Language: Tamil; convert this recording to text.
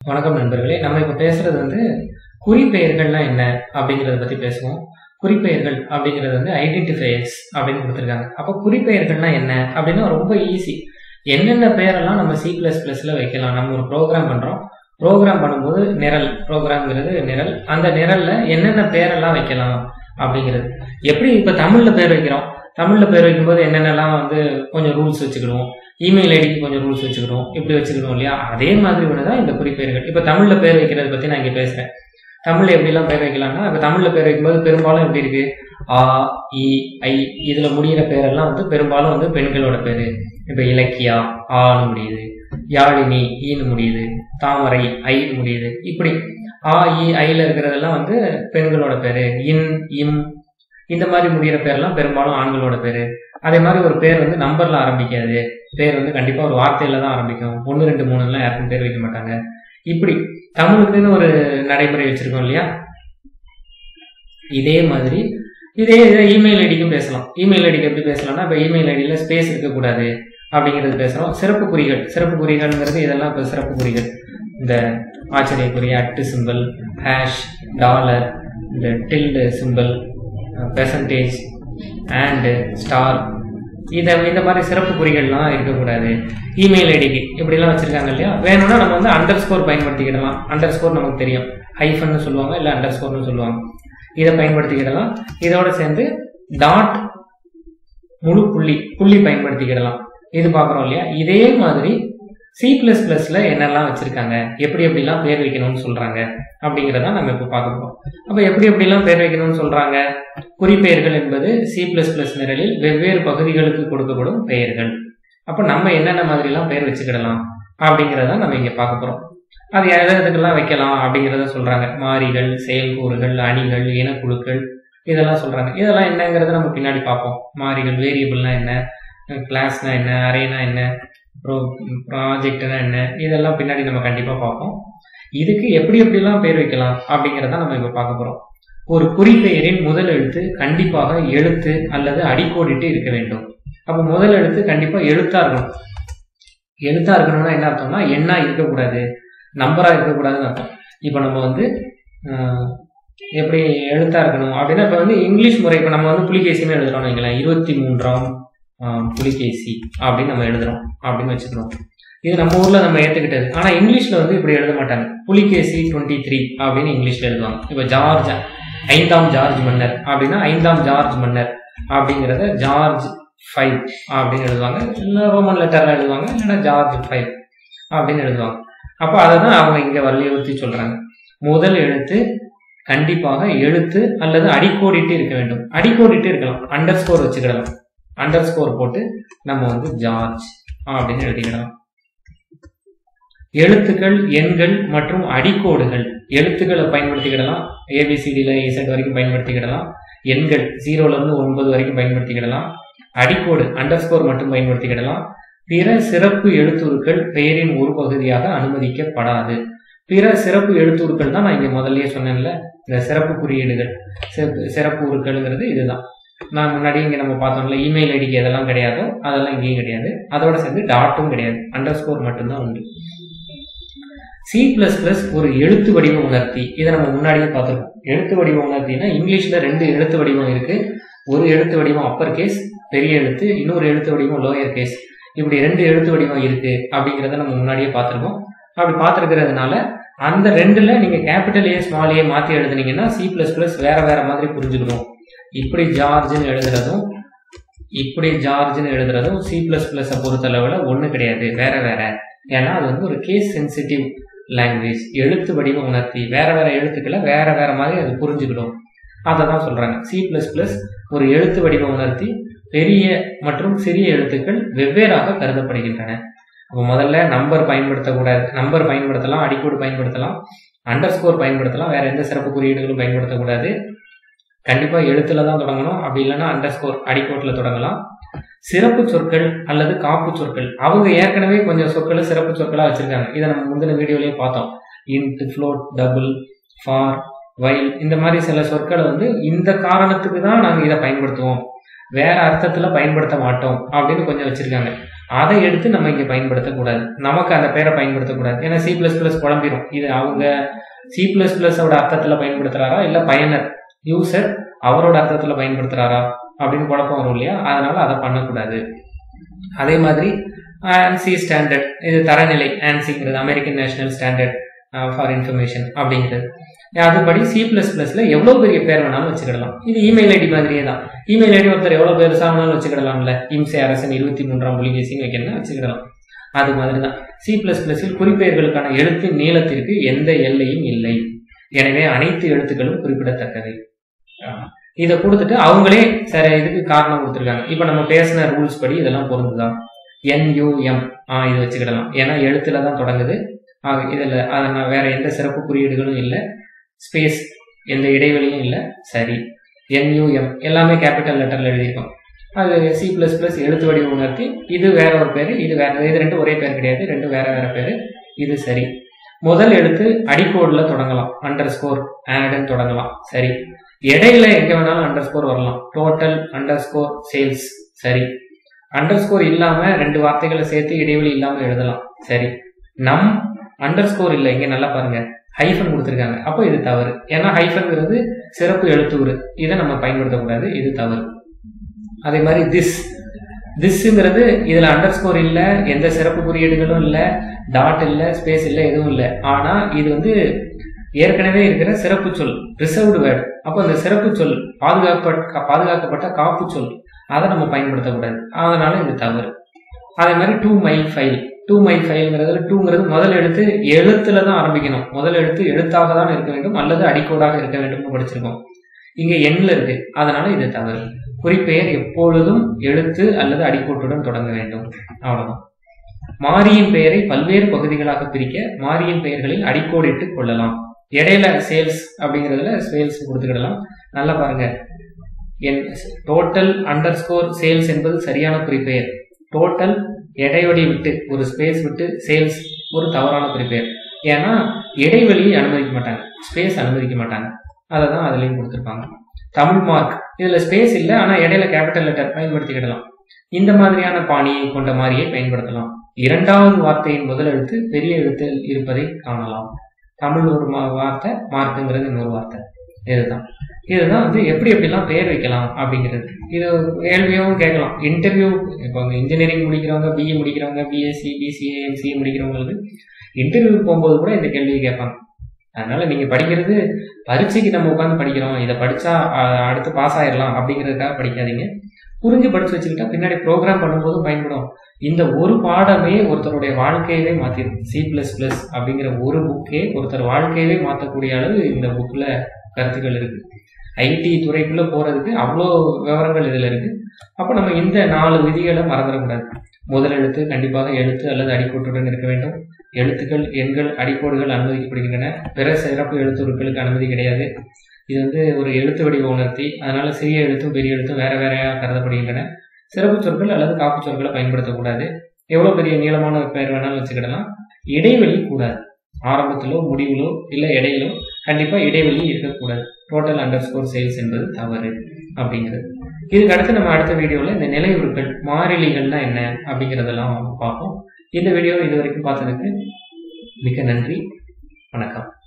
வணக்கம் நண்பர்களே நம்ம இப்போ பேசுறது வந்து குறிப்பெயர்கள்னா என்ன அப்படிங்கிறத பத்தி பேசுவோம் குறிப்பெயர்கள் அப்படிங்கிறது வந்து ஐடென்டிஃபையர்ஸ் அப்படின்னு கொடுத்துருக்காங்க அப்போ குறிப்பெயர்கள்னா என்ன அப்படின்னா ரொம்ப ஈஸி என்னென்ன பெயரெல்லாம் நம்ம சி பிளஸ் பிளஸ்ல வைக்கலாம் நம்ம ஒரு ப்ரோக்ராம் பண்றோம் ப்ரோக்ராம் பண்ணும்போது நிரல் ப்ரோக்ராம்ங்கிறது நிரல் அந்த நிரல்ல என்னென்ன பேரெல்லாம் வைக்கலாம் அப்படிங்கிறது எப்படி இப்போ தமிழ்ல பேர் வைக்கிறோம் தமிழ்ல பேர் வைக்கும்போது என்னென்னலாம் வந்து கொஞ்சம் ரூல்ஸ் வச்சுக்கிடுவோம் இமெயில் ஐடிக்கு கொஞ்சம் ரூல்ஸ் வச்சுக்கிறோம் இப்படி வச்சுக்கிறோம் இல்லையா அதே மாதிரி ஒன்று தான் இந்த குறிப்பெயர்கள் இப்போ தமிழில் பேர் வைக்கிறத பற்றி நான் இங்கே பேசுகிறேன் தமிழில் எப்படிலாம் பேர் வைக்கலாம்னா இப்போ தமிழில் பேர் வைக்கும்போது பெரும்பாலும் எப்படி இருக்கு ஆ இ ஐ இதில் முடிகிற பேரெல்லாம் வந்து பெரும்பாலும் வந்து பெண்களோட பேர் இப்போ இலக்கியா ஆன்னு முடியுது யாழினி ஈன்னு முடியுது தாமரை ஐன்னு முடியுது இப்படி ஆ இ ஐல இருக்கிறதெல்லாம் வந்து பெண்களோட பேர் இன் இம் இந்த மாதிரி முடிகிற பேர்லாம் பெரும்பாலும் ஆண்களோட பேர் அதே மாதிரி ஒரு பேர் வந்து நம்பர்ல ஆரம்பிக்காது பேர் வந்து கண்டிப்பா ஒரு வார்த்தையில தான் ஆரம்பிக்கும் ஒன்று ரெண்டு மூணுலாம் யாருக்கும் பேர் வைக்க மாட்டாங்க இப்படி தமிழுக்குன்னு ஒரு நடைமுறை வச்சிருக்கோம் இல்லையா இதே மாதிரி இதே இதை இமெயில் ஐடிக்கும் பேசலாம் இமெயில் ஐடிக்கு எப்படி பேசலாம்னா இப்போ இமெயில் ஐடியில் ஸ்பேஸ் இருக்கக்கூடாது அப்படிங்கிறது பேசுகிறோம் சிறப்பு குறிகள் சிறப்பு குறிகள்ங்கிறது இதெல்லாம் இப்போ சிறப்பு குறிகள் இந்த ஆச்சரியக்குறி அட்டு சிம்பிள் ஹேஷ் டாலர் இந்த tilde symbol percentage and star இதை இந்த மாதிரி சிறப்பு குறிகள்லாம் இருக்கக்கூடாது இமெயில் ஐடிக்கு இப்படிலாம் வச்சுருக்காங்க இல்லையா வேணும்னா நம்ம வந்து அண்டர் ஸ்கோர் பயன்படுத்திக்கிடலாம் அண்டர் ஸ்கோர் நமக்கு தெரியும் ஹைஃபன்னு சொல்லுவாங்க இல்லை அண்டர் ஸ்கோர்னு சொல்லுவாங்க இதை பயன்படுத்திக்கிடலாம் இதோட சேர்ந்து டாட் முழு புள்ளி புள்ளி பயன்படுத்திக்கிடலாம் இது பார்க்குறோம் இல்லையா இதே மாதிரி சி பிளஸ் பிளஸ்ல என்னெல்லாம் வச்சிருக்காங்க எப்படி எப்படிலாம் பேர் வைக்கணும்னு சொல்றாங்க அப்படிங்கிறத நம்ம இப்போ பார்க்க போறோம் அப்போ எப்படி எப்படிலாம் பேர் வைக்கணும்னு சொல்றாங்க குறிப்பெயர்கள் என்பது சி பிளஸ் பிளஸ் நிரலில் வெவ்வேறு பகுதிகளுக்கு கொடுக்கப்படும் பெயர்கள் அப்போ நம்ம என்னென்ன மாதிரிலாம் பேர் வச்சுக்கிடலாம் அப்படிங்கிறத நம்ம இங்கே பார்க்க போறோம் அது எதுக்கெல்லாம் வைக்கலாம் அப்படிங்கிறத சொல்றாங்க மாறிகள் செயல்கூறுகள் அணிகள் இனக்குழுக்கள் இதெல்லாம் சொல்றாங்க இதெல்லாம் என்னங்கிறத நம்ம பின்னாடி பார்ப்போம் மாறிகள் வேரியபிள்னா என்ன கிளாஸ்னா என்ன அரேனா என்ன ப்ரோ ப்ராஜெக்ட்னா என்ன இதெல்லாம் பின்னாடி நம்ம கண்டிப்பாக பார்ப்போம் இதுக்கு எப்படி எப்படிலாம் பேர் வைக்கலாம் அப்படிங்கிறத நம்ம இப்போ பார்க்க போகிறோம் ஒரு குறிப்பெயரின் முதல் எழுத்து கண்டிப்பாக எழுத்து அல்லது அடிக்கோடிட்டு இருக்க வேண்டும் அப்போ முதல் எழுத்து கண்டிப்பாக எழுத்தா இருக்கணும் எழுத்தா இருக்கணும்னா என்ன அர்த்தம்னா எண்ணா இருக்கக்கூடாது நம்பரா இருக்கக்கூடாதுன்னு அர்த்தம் இப்போ நம்ம வந்து எப்படி எழுத்தா இருக்கணும் அப்படின்னா இப்போ வந்து இங்கிலீஷ் முறை இப்போ நம்ம வந்து புலிகேசின்னு எழுதுறோம்னு வைங்களேன் இருபத்தி மூன்றாம் புலிகேசி அப்படின்னு நம்ம எழுதுறோம் அப்படின்னு வச்சுக்கிறோம் இது நம்ம ஊர்ல நம்ம ஏத்துக்கிட்டது ஆனா இங்கிலீஷ்ல வந்து இப்படி எழுத மாட்டாங்க புலிகேசி டுவெண்ட்டி த்ரீ அப்படின்னு இங்கிலீஷ்ல எழுதுவாங்க இப்போ ஜார்ஜ் ஐந்தாம் ஜார்ஜ் மன்னர் அப்படின்னா ஐந்தாம் ஜார்ஜ் மன்னர் அப்படிங்கிறத ஜார்ஜ் ஃபைவ் அப்படின்னு எழுதுவாங்க இல்லை ரோமன் லெட்டர்ல எழுதுவாங்க இல்லைன்னா ஜார்ஜ் ஃபைவ் அப்படின்னு எழுதுவாங்க அப்போ அதை தான் அவங்க இங்க வலியுறுத்தி சொல்றாங்க முதல் எழுத்து கண்டிப்பாக எழுத்து அல்லது அடிக்கோடிட்டு இருக்க வேண்டும் அடிக்கோடிட்டு இருக்கலாம் அண்டர் ஸ்கோர் வச்சுக்கிடலாம் அண்டர் ஸ்கோர் போட்டு நம்ம வந்து ஜார்ஜ் அப்படின்னு எழுதிக்கிடலாம் எழுத்துக்கள் எண்கள் மற்றும் அடிக்கோடுகள் எழுத்துக்களை பயன்படுத்திக்கிடலாம் ஏபிசிடியில் இசட் வரைக்கும் பயன்படுத்திக்கிடலாம் எண்கள் ஜீரோல இருந்து ஒன்பது வரைக்கும் பயன்படுத்திக்கிடலாம் அடிக்கோடு அண்டர் ஸ்கோர் மட்டும் பயன்படுத்திக்கிடலாம் பிற சிறப்பு எழுத்துருக்கள் பெயரின் ஒரு பகுதியாக அனுமதிக்கப்படாது பிற சிறப்பு எழுத்துருக்கள் தான் நான் இங்க முதல்லயே சொன்னேன்ல இந்த சிறப்பு குறியீடுகள் சிறப்பு உருக்கள்ங்கிறது இதுதான் நான் முன்னாடி இங்கே நம்ம பார்த்தோம்ல இமெயில் ஐடிக்கு எதெல்லாம் கிடையாதோ அதெல்லாம் இங்கேயும் கிடையாது அதோட சேர்ந்து டாட்டும் கிடையாது அண்டர் ஸ்கோர் மட்டும்தான் உண்டு சி பிளஸ் பிளஸ் ஒரு எழுத்து வடிவ உணர்த்தி இதை நம்ம முன்னாடியே பார்த்துருக்கோம் எழுத்து வடிவ உணர்த்தினா இங்கிலீஷ்ல ரெண்டு எழுத்து வடிவம் இருக்கு ஒரு எழுத்து வடிவம் அப்பர் கேஸ் பெரிய எழுத்து இன்னொரு எழுத்து வடிவம் லோயர் கேஸ் இப்படி ரெண்டு எழுத்து வடிவம் இருக்கு அப்படிங்கிறத நம்ம முன்னாடியே பார்த்துருக்கோம் அப்படி பார்த்துருக்கிறதுனால அந்த ரெண்டுல நீங்க கேபிட்டல் ஏ ஸ்மால் ஏ மாத்தி எழுதுனீங்கன்னா சி பிளஸ் பிளஸ் வேற வேற மாதிரி புரிஞ்சுக்கணும் இப்படி ஜார்ஜ்னு எழுதுறதும் இப்படி ஜார்ஜ்னு எழுதுறதும் சி பிளஸ் பிளஸை பொறுத்தளவில் ஒன்றும் கிடையாது வேற வேற ஏன்னா அது வந்து ஒரு கேஸ் சென்சிட்டிவ் லாங்குவேஜ் எழுத்து வடிவ உணர்த்தி வேற வேற எழுத்துக்களை வேற வேற மாதிரி அது புரிஞ்சுக்கிடும் அதை தான் சொல்றாங்க சி பிளஸ் பிளஸ் ஒரு எழுத்து வடிவ உணர்த்தி பெரிய மற்றும் சிறிய எழுத்துக்கள் வெவ்வேறாக கருதப்படுகின்றன அப்போ முதல்ல நம்பர் பயன்படுத்தக்கூடாது நம்பர் பயன்படுத்தலாம் அடிக்கோடு பயன்படுத்தலாம் அண்டர் ஸ்கோர் பயன்படுத்தலாம் வேற எந்த சிறப்பு குறியீடுகளும் பயன்படுத்தக்கூடாது கண்டிப்பா எழுத்துல தான் தொடங்கணும் அப்படி இல்லைன்னா அண்டர் ஸ்கோர் அடிக்கோட்டில் தொடங்கலாம் சிறப்பு சொற்கள் அல்லது காப்பு சொற்கள் அவங்க ஏற்கனவே கொஞ்சம் சொற்களை சிறப்பு சொற்களா வச்சிருக்காங்க இதை நம்ம முந்தின வீடியோலயே பார்த்தோம் int float double for while இந்த மாதிரி சில சொற்களை வந்து இந்த காரணத்துக்கு தான் நாங்கள் இதை பயன்படுத்துவோம் வேற அர்த்தத்துல பயன்படுத்த மாட்டோம் அப்படின்னு கொஞ்சம் வச்சிருக்காங்க அதை எடுத்து நம்ம இங்க பயன்படுத்தக்கூடாது நமக்கு அந்த பேரை பயன்படுத்தக்கூடாது ஏன்னா சி பிளஸ் பிளஸ் குழம்பிடும் இது அவங்க சி பிளஸ் பிளஸோட அர்த்தத்துல பயன்படுத்துறாரா இல்ல பயனர் யூசர் அவரோட அர்த்தத்துல பயன்படுத்துறாரா அப்படின்னு குழப்பம் வரும் இல்லையா அதனால அதை பண்ணக்கூடாது அதே மாதிரி ஆன்சி ஸ்டாண்டர்ட் இது தரநிலை ஆன்சிங்கிறது American National Standard for Information அப்படிங்கிறது அதுபடி சி பிளஸ் பிளஸ்ல எவ்வளோ பெரிய பேர் வேணாலும் வச்சுக்கிடலாம் இது இமெயில் ஐடி மாதிரியே தான் இமெயில் ஐடி ஒருத்தர் எவ்வளோ பெருசாக வேணாலும் வச்சுக்கிடலாம்ல இம்சை அரசன் இருபத்தி மூன்றாம் புலிகேசின்னு வைக்கணும்னா வச்சுக்கிடலாம் அது மாதிரி தான் சி பிளஸ் பிளஸில் குறிப்பெயர்களுக்கான எழுத்து நீளத்திற்கு எந்த எல்லையும் இல்லை எனவே அனைத்து எழுத்துக்களும் குறிப்பிடத்தக்கவை இதை கொடுத்துட்டு அவங்களே சரி இதுக்கு காரணம் கொடுத்துருக்காங்க இப்போ நம்ம பேசின ரூல்ஸ் படி இதெல்லாம் பொருந்துதான் என்யூஎம் ஆ இது வச்சுக்கிடலாம் ஏன்னா எழுத்துல தான் தொடங்குது ஆக இதில் அதனால் வேற எந்த சிறப்பு குறியீடுகளும் இல்லை ஸ்பேஸ் எந்த இடைவெளியும் இல்லை சரி என்யூஎம் எல்லாமே கேபிட்டல் லெட்டரில் எழுதியிருக்கோம் அது சி ப்ளஸ் ப்ளஸ் எழுத்து வடிவ உணர்த்தி இது வேற ஒரு பேர் இது வேற இது ரெண்டும் ஒரே பேர் கிடையாது ரெண்டும் வேற வேற பேர் இது சரி முதல் எழுத்து அடிக்கோடில் தொடங்கலாம் அண்டர் ஸ்கோர் ஆடுன்னு தொடங்கலாம் சரி இடையில எங்க வேணாலும் அண்டர் ஸ்கோர் வரலாம் டோட்டல் அண்டர் ஸ்கோர் சேல்ஸ் சரி அண்டர் ஸ்கோர் இல்லாம ரெண்டு வார்த்தைகளை சேர்த்து இடைவெளி இல்லாம எழுதலாம் சரி நம் அண்டர் ஸ்கோர் இல்லை இங்க நல்லா பாருங்க ஹைஃபன் கொடுத்துருக்காங்க அப்போ இது தவறு ஏன்னா ஹைஃபன்ங்கிறது சிறப்பு எழுத்துரு இதை நம்ம பயன்படுத்தக்கூடாது இது தவறு அதே மாதிரி திஸ் திஸ்ங்கிறது இதுல அண்டர் ஸ்கோர் இல்ல எந்த சிறப்பு குறியீடுகளும் இல்ல டாட் இல்ல ஸ்பேஸ் இல்ல எதுவும் இல்ல ஆனா இது வந்து ஏற்கனவே இருக்கிற சிறப்பு சொல் ரிசர்வ்டு வேர்டு அப்போ அந்த சிறப்பு சொல் பாதுகாப்பட்ட பாதுகாக்கப்பட்ட காப்பு சொல் அதை நம்ம பயன்படுத்தக்கூடாது அதனால இது தவறு அதே மாதிரி two my file two my ஃபைல்ங்கிறதுல டூங்கிறது முதல் எழுத்து எழுத்துல தான் ஆரம்பிக்கணும் முதல் எழுத்து எழுத்தாக தான் இருக்க வேண்டும் அல்லது அடிக்கோடாக இருக்க வேண்டும் படிச்சிருக்கோம் இங்க எண்ணில் இருக்கு அதனால இது தவறு குறிப்பெயர் எப்பொழுதும் எழுத்து அல்லது அடிக்கோட்டுடன் தொடங்க வேண்டும் அவ்வளவுதான் மாரியின் பெயரை பல்வேறு பகுதிகளாக பிரிக்க மாரியின் பெயர்களில் அடிக்கோடிட்டு கொள்ளலாம் இடையில சேல்ஸ் அப்படிங்கிறதுல சேல்ஸ் கொடுத்துக்கிடலாம் நல்லா பாருங்க என் டோட்டல் அண்டர் ஸ்கோர் சேல்ஸ் என்பது சரியான குறிப்பெயர் டோட்டல் இடைவெளி விட்டு ஒரு ஸ்பேஸ் விட்டு சேல்ஸ் ஒரு தவறான குறிப்பெயர் ஏன்னா இடைவெளியை அனுமதிக்க மாட்டாங்க ஸ்பேஸ் அனுமதிக்க மாட்டாங்க அதை தான் அதுலேயும் கொடுத்துருப்பாங்க தமிழ் மார்க் இதில் ஸ்பேஸ் இல்லை ஆனால் இடையில கேபிட்டல் லெட்டர் பயன்படுத்திக்கிடலாம் இந்த மாதிரியான பாணியை கொண்ட மாதிரியை பயன்படுத்தலாம் இரண்டாவது வார்த்தையின் முதல் எழுத்து பெரிய எழுத்தில் இருப்பதை காணலாம் தமிழ் ஒரு வார்த்தை மார்க்குங்கிறது இன்னொரு வார்த்தை இதுதான் இதுதான் வந்து எப்படி எப்படிலாம் பேர் வைக்கலாம் அப்படிங்கிறது இது கேள்வியாகவும் கேட்கலாம் இன்டர்வியூ இப்போ வந்து இன்ஜினியரிங் முடிக்கிறவங்க பிஇ முடிக்கிறவங்க பிஎஸ்சி பிசிஏ எம்சிஏ முடிக்கிறவங்களுக்கு இன்டர்வியூ போகும்போது கூட இந்த கேள்வியை கேட்பாங்க அதனால நீங்க படிக்கிறது பரீட்சைக்கு நம்ம உட்காந்து படிக்கிறோம் இதை படிச்சா அடுத்து பாஸ் ஆயிடலாம் அப்படிங்கிறதுக்காக படிக்காதீங்க புரிஞ்சு படிச்சு வச்சுக்கிட்டா பின்னாடி ப்ரோக்ராம் பண்ணும்போது பயன்படும் இந்த ஒரு பாடமே ஒருத்தருடைய வாழ்க்கையவே மாத்திரும் சி பிளஸ் பிளஸ் அப்படிங்கிற ஒரு புக்கே ஒருத்தர் வாழ்க்கையவே மாற்றக்கூடிய அளவு இந்த புக்ல கருத்துக்கள் இருக்கு ஐடி துறைக்குள்ள போறதுக்கு அவ்வளோ விவரங்கள் இதுல இருக்கு அப்போ நம்ம இந்த நாலு விதிகளை மறந்துடக்கூடாது முதல் எழுத்து கண்டிப்பாக எழுத்து அல்லது அடிக்கோட்டுடன் இருக்க வேண்டும் எழுத்துக்கள் எண்கள் அடிக்கோடுகள் அனுமதிக்கப்படுகின்றன பிற சிறப்பு எழுத்துருக்களுக்கு அனுமதி கிடையாது இது வந்து ஒரு எழுத்து வடிவ உணர்த்தி அதனால சிறிய எழுத்தும் பெரிய எழுத்தும் வேற வேறையாக கருதப்படுகின்றன சிறப்பு சொற்கள் அல்லது காப்பு சொற்களை பயன்படுத்தக்கூடாது எவ்வளோ பெரிய நீளமான பெயர் வேணாலும் வச்சுக்கிடலாம் இடைவெளி கூடாது ஆரம்பத்திலோ முடிவிலோ இல்லை இடையிலோ கண்டிப்பாக இடைவெளி இருக்கக்கூடாது டோட்டல் அண்டர் ஸ்கோர் சேல்ஸ் என்பது தவறு அப்படிங்கிறது இதுக்கு அடுத்து நம்ம அடுத்த வீடியோவில் இந்த நிலையுறுக்கள் மாறிலிகள்னா என்ன அப்படிங்கிறதெல்லாம் பார்ப்போம் இந்த வீடியோ இது வரைக்கும் பார்த்ததுக்கு மிக்க நன்றி வணக்கம்